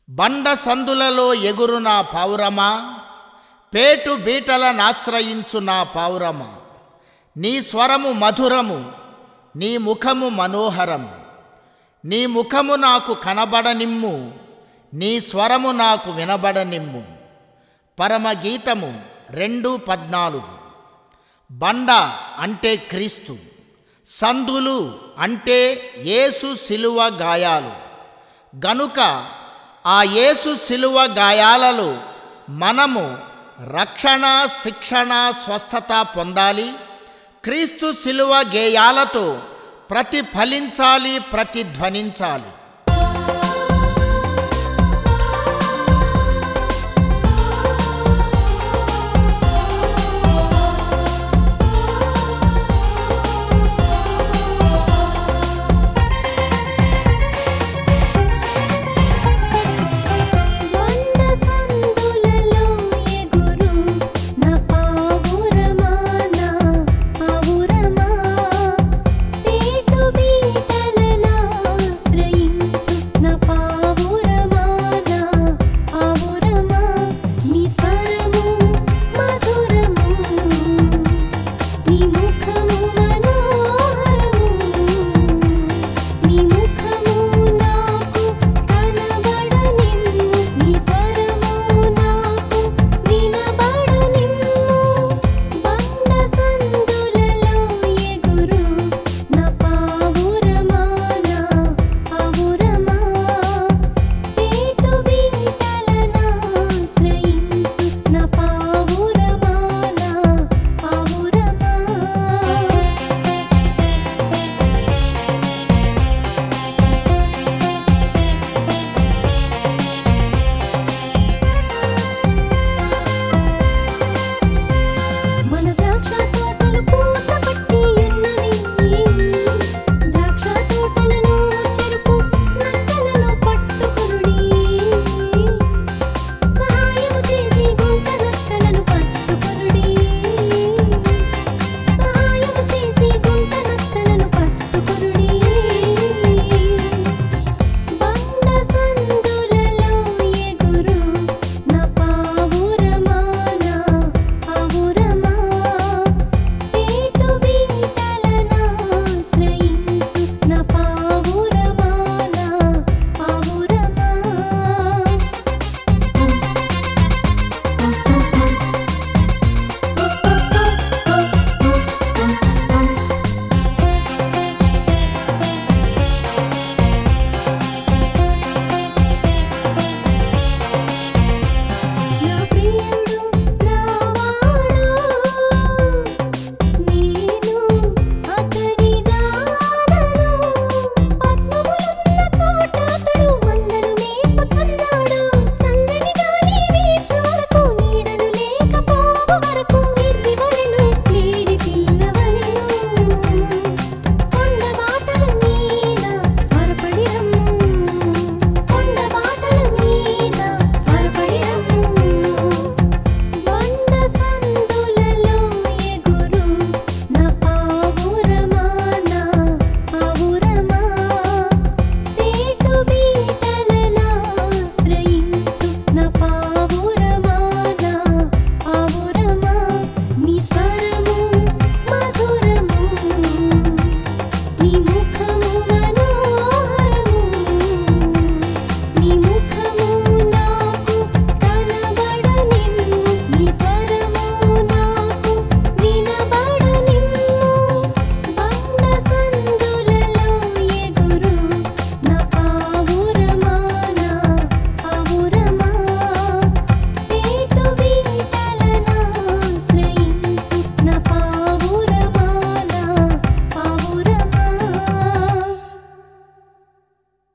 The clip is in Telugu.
బండ సందులలో ఎగురు నా పావురమా పేటు బీటలనాశ్రయించు నా పావురమా నీ స్వరము మధురము నీ ముఖము మనోహరము నీ ముఖము నాకు కనబడనిమ్ము నీ స్వరము నాకు వినబడనిమ్ము పరమగీతము రెండు పద్నాలుగు బండ అంటే క్రీస్తు సందులు అంటే యేసు శిలువ గాయాలు గనుక ఆ యేసు శిలువ గాయాలలో మనము రక్షణ శిక్షణ స్వస్థత పొందాలి క్రీస్తు శిలువ గేయాలతో ప్రతిఫలించాలి ప్రతిధ్వనించాలి